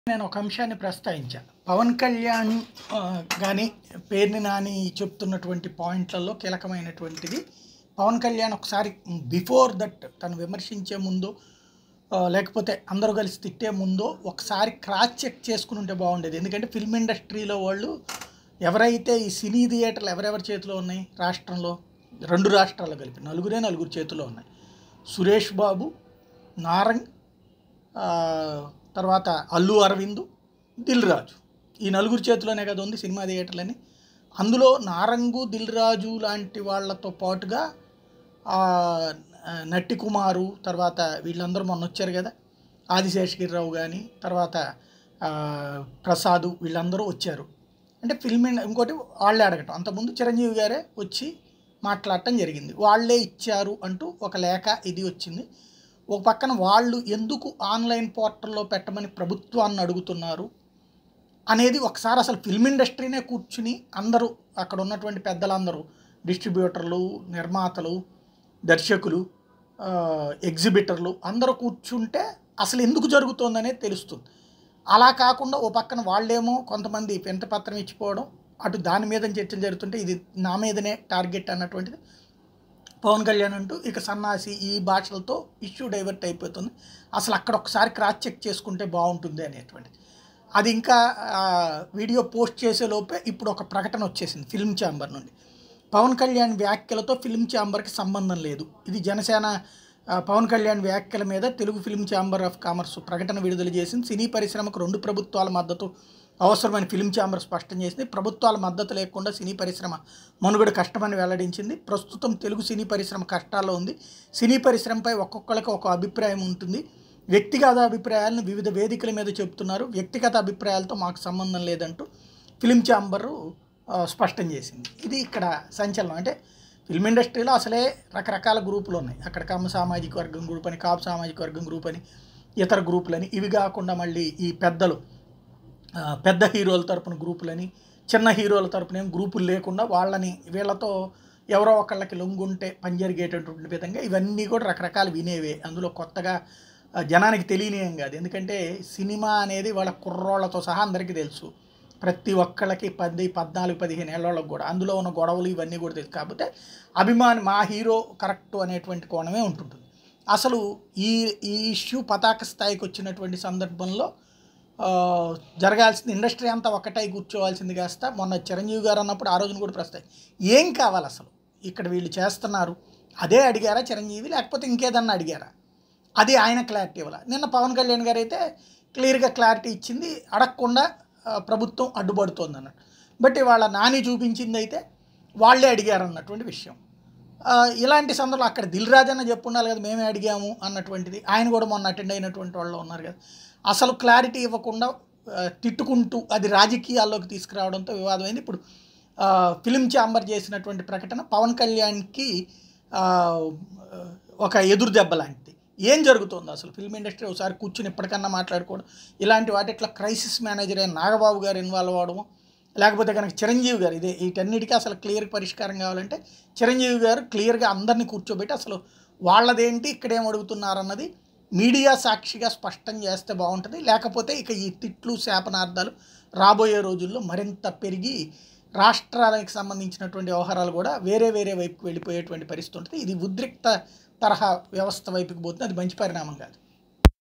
నేను ఒక అంశాన్ని ప్రస్తావించా పవన్ కళ్యాణ్ కానీ పేర్ని నాని చెప్తున్నటువంటి పాయింట్లలో కీలకమైనటువంటిది పవన్ కళ్యాణ్ ఒకసారి బిఫోర్ దట్ తను విమర్శించే ముందు ఆ, లేకపోతే అందరూ కలిసి తిట్టే ముందో ఒకసారి క్రాస్ చెక్ చేసుకుని ఉంటే బాగుండేది ఎందుకంటే ఫిల్మ్ ఇండస్ట్రీలో వాళ్ళు ఎవరైతే ఈ సినీ థియేటర్లు ఎవరెవరి చేతిలో ఉన్నాయి రాష్ట్రంలో రెండు రాష్ట్రాల్లో కలిపి నలుగురే నలుగురు చేతిలో ఉన్నాయి సురేష్ బాబు నారంగ్ ఆ, తర్వాత అల్లు అరవింద్ దిల్ రాజు ఈ నలుగురు చేతిలోనే కదా ఉంది సినిమా థియేటర్లని అందులో నారంగు దిల్ రాజు లాంటి వాళ్ళతో పాటుగా ఆ, నట్టి కుమారు తర్వాత వీళ్ళందరూ మొన్న వచ్చారు కదా ఆదిశేషగిరిరావు కానీ తర్వాత ఆ, ప్రసాదు వీళ్ళందరూ వచ్చారు అంటే ఫిల్మ్ ఇండ- ఇంకోటి వాళ్ళే అడగటం అంతకుముందు చిరంజీవి గారే వచ్చి మాట్లాడటం జరిగింది వాళ్ళే ఇచ్చారు అంటూ ఒక లేఖ ఇది వచ్చింది ఒక పక్కన వాళ్ళు ఎందుకు ఆన్లైన్ పోర్టల్లో పెట్టమని ప్రభుత్వాన్ని అడుగుతున్నారు అనేది ఒకసారి అసలు ఫిల్మ్ ఇండస్ట్రీనే కూర్చుని అందరూ అక్కడ ఉన్నటువంటి పెద్దలందరూ డిస్ట్రిబ్యూటర్లు నిర్మాతలు దర్శకులు ఆ, ఎగ్జిబిటర్లు అందరూ కూర్చుంటే అసలు ఎందుకు జరుగుతోందనేది తెలుస్తుంది అలా కాకుండా ఓ పక్కన వాళ్ళేమో కొంతమంది పెంట పత్రం ఇచ్చిపోవడం అటు దాని మీద చర్చలు జరుగుతుంటే ఇది నా మీదనే టార్గెట్ అన్నటువంటిది పవన్ కళ్యాణ్ అంటూ ఇక సన్నాసి ఈ భాషలతో ఇష్యూ డైవర్ట్ అయిపోతుంది అసలు అక్కడ ఒకసారి క్రాస్ చెక్ చేసుకుంటే బాగుంటుంది అనేటువంటిది అది ఇంకా ఆ, వీడియో పోస్ట్ చేసే లోపే ఇప్పుడు ఒక ప్రకటన వచ్చేసింది ఫిల్మ్ ఛాంబర్ నుండి పవన్ కళ్యాణ్ వ్యాఖ్యలతో ఫిల్మ్ ఛాంబర్కి సంబంధం లేదు ఇది జనసేన ఆ, పవన్ కళ్యాణ్ వ్యాఖ్యల మీద Telugu film chamber of commerce ప్రకటన విడుదల చేసింది సినీ పరిశ్రమకు రెండు ప్రభుత్వాల మద్దతు అవసరమైన ఫిల్మ్ ఛాంబర్ స్పష్టం చేసింది ప్రభుత్వాల మద్దతు లేకుండా సినీ పరిశ్రమ మనుగడ కష్టమని వెల్లడించింది ప్రస్తుతం తెలుగు సినీ పరిశ్రమ కష్టాల్లో ఉంది సినీ పరిశ్రమపై ఒక్కొక్కరికి ఒక అభిప్రాయం ఉంటుంది వ్యక్తిగత అభిప్రాయాలను వివిధ వేదికల మీద చెబుతున్నారు వ్యక్తిగత అభిప్రాయాలతో మాకు సంబంధం లేదంటూ ఫిల్మ్ ఛాంబరు ఆ, స్పష్టం చేసింది ఇది ఇక్కడ సంచలనం అంటే ఫిల్మ్ ఇండస్ట్రీలో అసలే రకరకాల గ్రూపులు ఉన్నాయి అక్కడ కమ్మ సామాజిక వర్గం గ్రూప్ అని కాపు సామాజిక వర్గం గ్రూప్ అని ఇతర గ్రూపులని ఇవి కాకుండా మళ్ళీ ఈ పెద్దలు ఆ, పెద్ద హీరోల తరపున గ్రూపులని చిన్న హీరోల తరపున ఏం గ్రూపులు లేకుండా వాళ్ళని వీళ్ళతో ఎవరో ఒకళ్ళకి లొంగుంటే పని జరిగేటటువంటి విధంగా ఇవన్నీ కూడా రకరకాలు వినేవే అందులో కొత్తగా ఆ, జనానికి తెలియనియం కాదు ఎందుకంటే సినిమా అనేది వాళ్ళ కుర్రోళ్ళతో సహా అందరికీ తెలుసు ప్రతి ఒక్కళ్ళకి పది పద్నాలుగు పదిహేను ఏళ్ళకి కూడా అందులో ఉన్న గొడవలు ఇవన్నీ కూడా తెలుసు కాకపోతే అభిమాని మా హీరో కరెక్ట్ అనేటువంటి కోణమే ఉంటుంటుంది అసలు ఈ ఈ ఇష్యూ పతాక స్థాయికి వచ్చినటువంటి సందర్భంలో ఆ, జరగాల్సింది ఇండస్ట్రీ అంతా ఒకటై కూర్చోవాల్సింది కాస్త మొన్న చిరంజీవి గారు అన్నప్పుడు ఆ రోజున కూడా ప్రస్తాయి ఏం కావాలి అసలు ఇక్కడ వీళ్ళు చేస్తున్నారు అదే అడిగారా చిరంజీవి లేకపోతే ఇంకేదన్నా అడిగారా అది ఆయన క్లారిటీ ఇవ్వాలి నిన్న పవన్ కళ్యాణ్ గారు అయితే క్లియర్గా క్లారిటీ ఇచ్చింది అడగకుండా ఆ, ప్రభుత్వం అడ్డుపడుతోంది అన్నట్టు బట్ ఇవాళ నాని చూపించింది అయితే వాళ్ళే అడిగారు అన్నటువంటి విషయం ఆ, ఇలాంటి సందర్భంలో అక్కడ దిల్ రాజన్న చెప్పు ఉండాలి కదా మేమే అడిగాము అన్నటువంటిది ఆయన కూడా మొన్న అటెండ్ అయినటువంటి వాళ్ళు ఉన్నారు కదా అసలు క్లారిటీ ఇవ్వకుండా ఆ, తిట్టుకుంటూ అది రాజకీయాల్లోకి తీసుకురావడంతో వివాదమైంది ఇప్పుడు ఆ, ఫిలిం ఛాంబర్ చేసినటువంటి ప్రకటన పవన్ కళ్యాణ్కి ఆ, ఒక ఎదురు దెబ్బ లాంటిది ఏం జరుగుతుంది అసలు ఫిల్మ్ ఇండస్ట్రీ ఒకసారి కూర్చుని ఎప్పటికన్నా మాట్లాడుకోవడం ఇలాంటి వాటిట్లో క్రైసిస్ మేనేజర్ అయిన నాగబాబు గారు ఇన్వాల్వ్ అవ్వడము లేకపోతే కనుక చిరంజీవి గారు ఇదే వీటన్నిటికీ అసలు క్లియర్ పరిష్కారం కావాలంటే చిరంజీవి గారు క్లియర్గా అందరినీ కూర్చోబెట్టి అసలు వాళ్ళదేంటి ఇక్కడేం అడుగుతున్నారన్నది మీడియా సాక్షిగా స్పష్టం చేస్తే బాగుంటుంది లేకపోతే ఇక ఈ తిట్లు శాపనార్థాలు రాబోయే రోజుల్లో మరింత పెరిగి రాష్ట్రాలకు సంబంధించినటువంటి వ్యవహారాలు కూడా వేరే వేరే వైపుకి వెళ్ళిపోయేటువంటి పరిస్థితి ఉంటుంది ఇది ఉద్రిక్త తరహా వ్యవస్థ వైపుకి పోతుంది అది మంచి పరిణామం కాదు